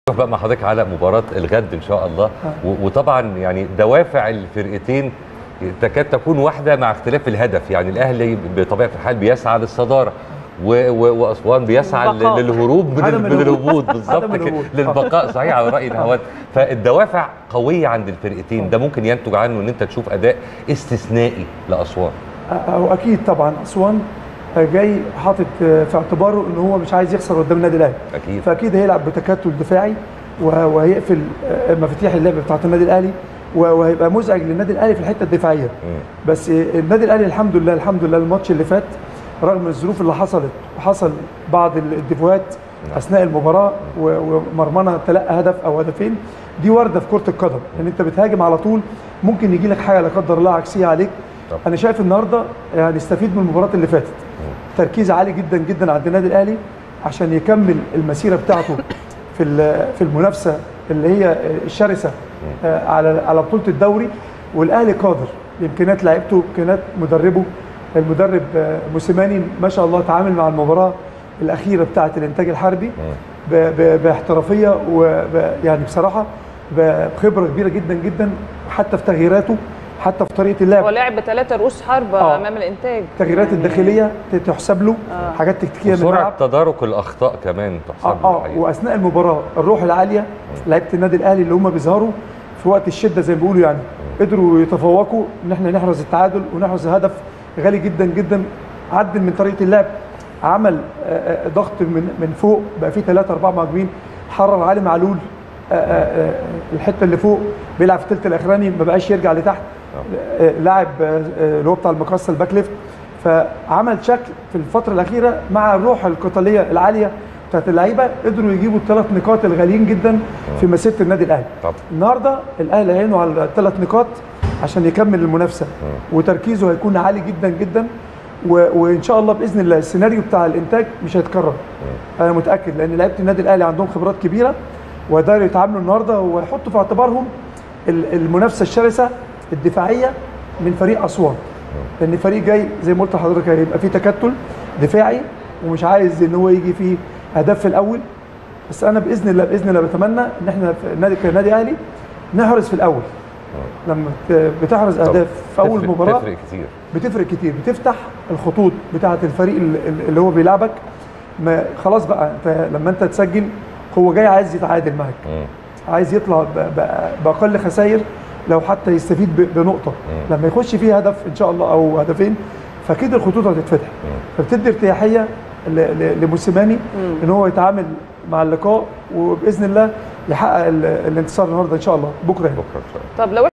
نروح بقى مع حضرتك على مباراة الغد إن شاء الله و- وطبعا يعني دوافع الفرقتين تكاد تكون واحدة مع اختلاف الهدف يعني الأهلي بطبيعة الحال بيسعى للصدارة و- و- وأسوان بيسعى البقاء. لل- للهروب من, عدم ال- من الهبوط. الهبوط بالظبط عدم كده الهبوط. للبقاء صحيح على رأي الهواد فالدوافع قوية عند الفرقتين ده ممكن ينتج عنه إن أنت تشوف أداء استثنائي لأسوان هو اكيد طبعا اسوان جاي حاطط في اعتباره ان هو مش عايز يخسر قدام النادي الاهلي أكيد فاكيد هيلعب بتكتل دفاعي وه- وهيقفل مفاتيح اللعب بتاعت النادي الاهلي و- وهيبقى مزعج للنادي الاهلي في الحته الدفاعيه مم. بس النادي الاهلي الحمد لله الحمد لله الماتش اللي فات رغم الظروف اللي حصلت وحصل بعض الديفوهات اثناء المباراه و- ومرمانا تلقى هدف او هدفين دي وارده في كره القدم ان انت بتهاجم على طول ممكن يجي لك حاجه لا قدر الله عكسيه عليك طب. انا شايف النهارده يعني استفيد من المباراه اللي فاتت تركيز عالي جدا جدا عند النادي الاهلي عشان يكمل المسيره بتاعته في ال- في المنافسه اللي هي الشرسه آه، على على بطوله الدوري والاهلي قادر بامكانيات لعيبته بامكانيات مدربه المدرب آه، موسيماني ما شاء الله تعامل مع المباراه الاخيره بتاعه الانتاج الحربي ب- ب- باحترافيه ويعني بصراحه ب- بخبره كبيره جدا جدا حتى في تغييراته حتى في طريقه اللعب هو لعب بثلاثه رؤوس حرب آه. امام الانتاج التغييرات يعني الداخليه تحسب له آه. حاجات تكتيكيه من وسرعة الملعب تدارك الأخطاء كمان تحسب اه, له آه الحقيقة. واثناء المباراه الروح العاليه لعيبه النادي الاهلي اللي هم بيظهروا في وقت الشده زي ما بيقولوا يعني قدروا يتفوقوا ان احنا نحرز التعادل ونحرز هدف غالي جدا جدا عدل من طريقه اللعب عمل آه، آه، ضغط من من فوق بقى فيه ثلاثه اربعه مهاجمين حرر علي معلول آه، آه، آه، الحته اللي فوق بيلعب في الثلث الاخراني ما بقاش يرجع لتحت آه، لاعب آه، آه، اللي هو بتاع المقص الباك ليفت فعمل شكل في الفتره الاخيره مع الروح القتاليه العاليه بتاعت اللعيبه قدروا يجيبوا الثلاث نقاط الغاليين جدا في مسيره النادي الاهلي طب النهارده الاهلي هينوا على الثلاث نقاط عشان يكمل المنافسه وتركيزه هيكون عالي جدا جدا و... وان شاء الله باذن الله السيناريو بتاع الانتاج مش هيتكرر انا متاكد لان لعيبه النادي الاهلي عندهم خبرات كبيره وقدروا يتعاملوا النهارده ويحطوا في اعتبارهم ال- المنافسه الشرسه الدفاعيه من فريق اسوان لان فريق جاي زي ما قلت لحضرتك هيبقى فيه تكتل دفاعي ومش عايز ان هو يجي فيه اهداف في الاول بس انا باذن الله باذن الله بتمنى ان احنا في النادي كنادي اهلي نحرز في الاول لما ت- بتحرز طب اهداف في اول تفرق- مباراه تفرق كتير بتفرق كتير بتفتح الخطوط بتاعه الفريق ال- ال- اللي هو بيلعبك ما خلاص بقى انت لما انت تسجل هو جاي عايز يتعادل معاك مم. عايز يطلع ب- ب- باقل خسائر لو حتى يستفيد ب- بنقطه لما يخش فيه هدف ان شاء الله او هدفين فكده الخطوط هتتفتح فبتدي ارتياحيه ل- ل- لموسيماني ان هو يتعامل مع اللقاء وباذن الله يحقق ال- الانتصار النهارده ان شاء الله بكره هنا. بكرة إن شاء الله طب لو